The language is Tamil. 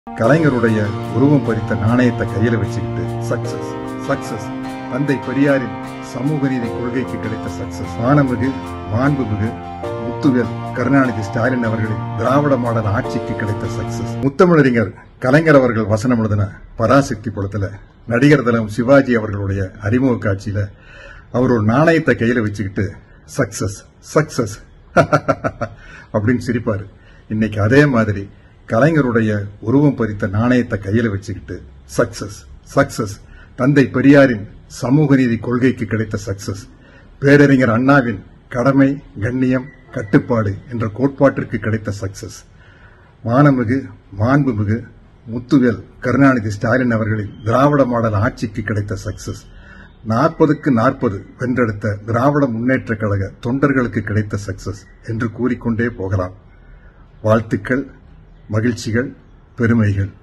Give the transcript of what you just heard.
கலைஞருடைய உருவம் பறித்த நாணயத்தை கையில வச்சுக்கிட்டு சக்சஸ் சக்சஸ் தந்தை பெரியாரின் சமூக நீதி கொள்கைக்கு கிடைத்த சக்சஸ் மானமிகு மாண்புமிகு முத்துவேல் கருணாநிதி ஸ்டாலின் அவர்களின் திராவிட மாடல் ஆட்சிக்கு கிடைத்த சக்சஸ் முத்தமிழறிஞர் கலைஞர் அவர்கள் வசனம் எழுதின பராசக்தி படத்துல நடிகர் தலம் சிவாஜி அவர்களுடைய அறிமுக காட்சியில அவர் ஒரு நாணயத்தை கையில வச்சுக்கிட்டு சக்சஸ் சக்சஸ் அப்படின்னு சிரிப்பாரு இன்னைக்கு அதே மாதிரி கலைஞருடைய உருவம் பறித்த நாணயத்தை கையில வச்சுக்கிட்டு சக்சஸ் சக்சஸ் தந்தை பெரியாரின் சமூக நீதி கொள்கைக்கு கிடைத்த சக்சஸ் பேரறிஞர் அண்ணாவின் கடமை கண்ணியம் கட்டுப்பாடு என்ற கோட்பாட்டிற்கு கிடைத்த சக்சஸ் மானமிகு மாண்புமிகு முத்துவேல் கருணாநிதி ஸ்டாலின் அவர்களின் திராவிட மாடல் ஆட்சிக்கு கிடைத்த சக்சஸ் நாற்பதுக்கு நாற்பது வென்றெடுத்த திராவிட முன்னேற்ற கழக தொண்டர்களுக்கு கிடைத்த சக்சஸ் என்று கூறிக்கொண்டே போகலாம் வாழ்த்துக்கள் மகிழ்ச்சிகள் பெருமைகள்